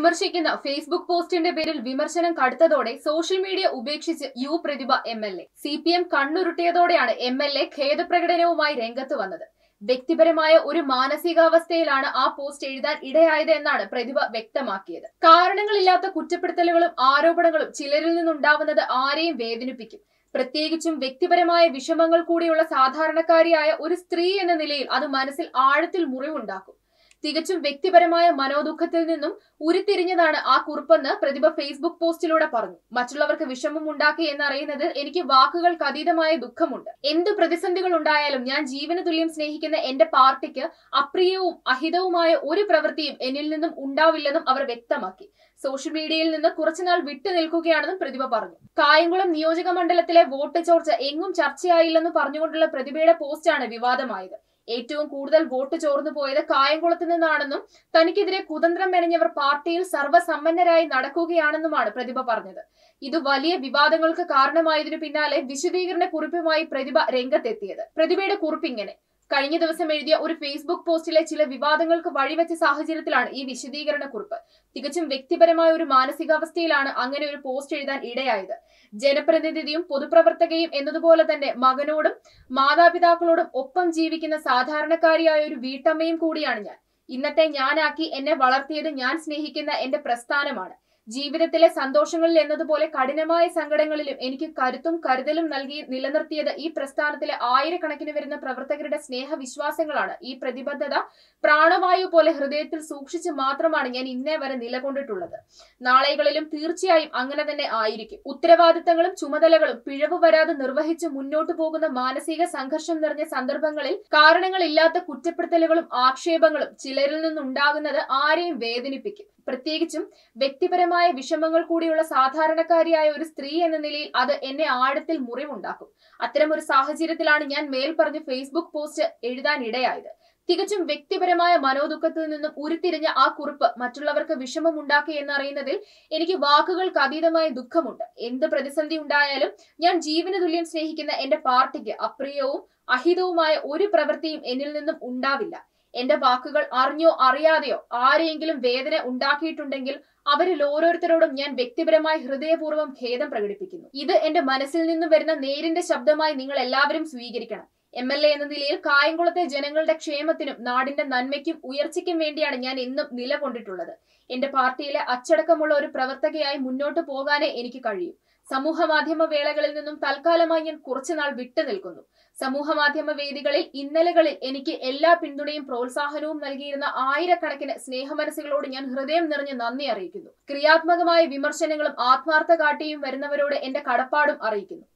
വിമർശിക്കുന്ന ഫേസ്ബുക്ക് പോസ്റ്റിന്റെ പേരിൽ വിമർശനം കടുത്തതോടെ സോഷ്യൽ മീഡിയ ഉപേക്ഷിച്ച് U Prathibha M L A C P M കണ്ണുരുട്ടിയതോടെയാണ് എം എൽ എ ഖേദപ്രകടനവുമായി രംഗത്ത് വന്നത് വ്യക്തിപരമായ ഒരു മാനസികാവസ്ഥയിലാണ് ആ പോസ്റ്റ് എഴുതാൻ ഇടയായത് എന്നാണ് പ്രതിഭ വ്യക്തമാക്കിയത് കാരണങ്ങളില്ലാത്ത കുറ്റപ്പെടുത്തലുകളും ആരോപണങ്ങളും ചിലരിൽ നിന്നുണ്ടാവുന്നത് ആരെയും വേദനിപ്പിക്കും പ്രത്യേകിച്ചും വ്യക്തിപരമായ വിഷമങ്ങൾ കൂടിയുള്ള സാധാരണക്കാരിയായ ഒരു സ്ത്രീ എന്ന നിലയിൽ അത് മനസ്സിൽ ആഴത്തിൽ മുറിവുണ്ടാക്കും തികച്ചും വ്യക്തിപരമായ മനോദുഃഖത്തിൽ നിന്നും ഉരുത്തിരിഞ്ഞതാണ് ആ കുറിപ്പെന്ന് പ്രതിഭ ഫേസ്ബുക്ക് പോസ്റ്റിലൂടെ പറഞ്ഞു മറ്റുള്ളവർക്ക് വിഷമം ഉണ്ടാക്കി എന്നറിയുന്നതിൽ എനിക്ക് വാക്കുകൾക്ക് അതീതമായ ദുഃഖമുണ്ട് എന്ത് പ്രതിസന്ധികൾ ഉണ്ടായാലും ഞാൻ ജീവന തുല്യം സ്നേഹിക്കുന്ന എന്റെ പാർട്ടിക്ക് അപ്രിയവും അഹിതവുമായ ഒരു പ്രവൃത്തിയും എന്നിൽ നിന്നും ഉണ്ടാവില്ലെന്നും അവർ വ്യക്തമാക്കി സോഷ്യൽ മീഡിയയിൽ നിന്ന് കുറച്ചുനാൾ വിട്ടു നിൽക്കുകയാണെന്നും പ്രതിഭ പറഞ്ഞു കായംകുളം നിയോജക മണ്ഡലത്തിലെ വോട്ട് ചോർച്ച എങ്ങും ചർച്ചയായില്ലെന്ന് പറഞ്ഞുകൊണ്ടുള്ള പ്രതിഭയുടെ പോസ്റ്റാണ് വിവാദമായത് ഏറ്റവും കൂടുതൽ വോട്ട് ചോർന്നു പോയത് കായംകുളത്ത് നിന്നാണെന്നും തനിക്കെതിരെ കുതന്ത്രം മെനഞ്ഞവർ പാർട്ടിയിൽ സർവ്വസമ്പന്നരായി നടക്കുകയാണെന്നുമാണ് പ്രതിഭ പറഞ്ഞത് ഇത് വലിയ വിവാദങ്ങൾക്ക് കാരണമായതിനു പിന്നാലെ വിശദീകരണ കുറിപ്പുമായി പ്രതിഭ രംഗത്തെത്തിയത് പ്രതിഭയുടെ കുറിപ്പ് ഇങ്ങനെ കഴിഞ്ഞ ദിവസം എഴുതിയ ഒരു ഫേസ്ബുക്ക് പോസ്റ്റിലെ ചില വിവാദങ്ങൾക്ക് വഴിവെച്ച സാഹചര്യത്തിലാണ് ഈ വിശദീകരണ കുറിപ്പ് തികച്ചും വ്യക്തിപരമായ ഒരു മാനസികാവസ്ഥയിലാണ് അങ്ങനെ ഒരു പോസ്റ്റ് എഴുതാൻ ഇടയായത് ജനപ്രതിനിധിയും പൊതുപ്രവർത്തകയും എന്നതുപോലെ തന്നെ മകനോടും മാതാപിതാക്കളോടും ഒപ്പം ജീവിക്കുന്ന സാധാരണക്കാരിയായ ഒരു വീട്ടമ്മയും കൂടിയാണ് ഞാൻ ഇന്നത്തെ ഞാനാക്കി എന്നെ വളർത്തിയത് ഞാൻ സ്നേഹിക്കുന്ന എന്റെ പ്രസ്ഥാനമാണ് ജീവിതത്തിലെ സന്തോഷങ്ങളിൽ എന്നതുപോലെ കഠിനമായ സങ്കടങ്ങളിലും എനിക്ക് കരുത്തും കരുതലും നൽകി നിലനിർത്തിയത് ഈ പ്രസ്ഥാനത്തിലെ ആയിരക്കണക്കിന് വരുന്ന പ്രവർത്തകരുടെ സ്നേഹവിശ്വാസങ്ങളാണ് ഈ പ്രതിബദ്ധത പ്രാണവായു പോലെ ഹൃദയത്തിൽ സൂക്ഷിച്ച് മാത്രമാണ് ഞാൻ ഇന്നേ വരെ നിലകൊണ്ടിട്ടുള്ളത് നാളെകളിലും തീർച്ചയായും അങ്ങനെ തന്നെ ആയിരിക്കും ഉത്തരവാദിത്തങ്ങളും ചുമതലകളും പിഴവ് വരാതെ നിർവഹിച്ച് മുന്നോട്ടു പോകുന്ന മാനസിക സംഘർഷം നിറഞ്ഞ സന്ദർഭങ്ങളിൽ കാരണങ്ങളില്ലാത്ത കുറ്റപ്പെടുത്തലുകളും ആക്ഷേപങ്ങളും ചിലരിൽ നിന്നുണ്ടാകുന്നത് ആരെയും വേദനിപ്പിക്കും പ്രത്യേകിച്ചും വ്യക്തിപരമായ വിഷമങ്ങൾ കൂടിയുള്ള സാധാരണക്കാരിയായ ഒരു സ്ത്രീ എന്ന നിലയിൽ അത് എന്നെ ആഴത്തിൽ മുറിവുണ്ടാക്കും അത്തരം ഒരു സാഹചര്യത്തിലാണ് ഞാൻ മേൽ പറഞ്ഞ ഫേസ്ബുക്ക് പോസ്റ്റ് എഴുതാൻ ഇടയായത് തികച്ചും വ്യക്തിപരമായ മനോദുഃഖത്തിൽ നിന്നും ഉരുത്തിരിഞ്ഞ ആ കുറിപ്പ് മറ്റുള്ളവർക്ക് വിഷമമുണ്ടാക്കി എന്നറിയുന്നതിൽ എനിക്ക് വാക്കുകൾക്ക് അതീതമായ ദുഃഖമുണ്ട് എന്ത് പ്രതിസന്ധി ഉണ്ടായാലും ഞാൻ ജീവന തുല്യം സ്നേഹിക്കുന്ന എന്റെ പാർട്ടിക്ക് അപ്രിയവും അഹിതവുമായ ഒരു പ്രവൃത്തിയും എന്നിൽ നിന്നും ഉണ്ടാവില്ല എന്റെ വാക്കുകൾ അറിഞ്ഞോ അറിയാതെയോ ആരെയെങ്കിലും വേദന ഉണ്ടാക്കിയിട്ടുണ്ടെങ്കിൽ അവരിൽ ഓരോരുത്തരോടും ഞാൻ വ്യക്തിപരമായി ഹൃദയപൂർവ്വം ഖേദം പ്രകടിപ്പിക്കുന്നു ഇത് എന്റെ മനസ്സിൽ നിന്നും വരുന്ന നേരിന്റെ ശബ്ദമായി നിങ്ങൾ എല്ലാവരും സ്വീകരിക്കണം എം എൽ എ എന്ന നിലയിൽ കായംകുളത്തെ ജനങ്ങളുടെ ക്ഷേമത്തിനും നാടിന്റെ നന്മയ്ക്കും ഉയർച്ചയ്ക്കും വേണ്ടിയാണ് ഞാൻ എന്നും നിലകൊണ്ടിട്ടുള്ളത് എന്റെ പാർട്ടിയിലെ അച്ചടക്കമുള്ള ഒരു പ്രവർത്തകയായി മുന്നോട്ട് പോകാനേ എനിക്ക് കഴിയും സമൂഹ മാധ്യമ വേളകളിൽ നിന്നും തൽക്കാലമായി ഞാൻ കുറച്ചുനാൾ വിട്ടു നിൽക്കുന്നു സമൂഹ മാധ്യമ വേദികളിൽ ഇന്നലകളിൽ എനിക്ക് എല്ലാ പിന്തുണയും പ്രോത്സാഹനവും നൽകിയിരുന്ന ആയിരക്കണക്കിന് സ്നേഹമനസ്സുകളോട് ഞാൻ ഹൃദയം നിറഞ്ഞ് നന്ദി അറിയിക്കുന്നു ക്രിയാത്മകമായ വിമർശനങ്ങളും ആത്മാർത്ഥ കാട്ടിയും വരുന്നവരോട് എന്റെ കടപ്പാടും അറിയിക്കുന്നു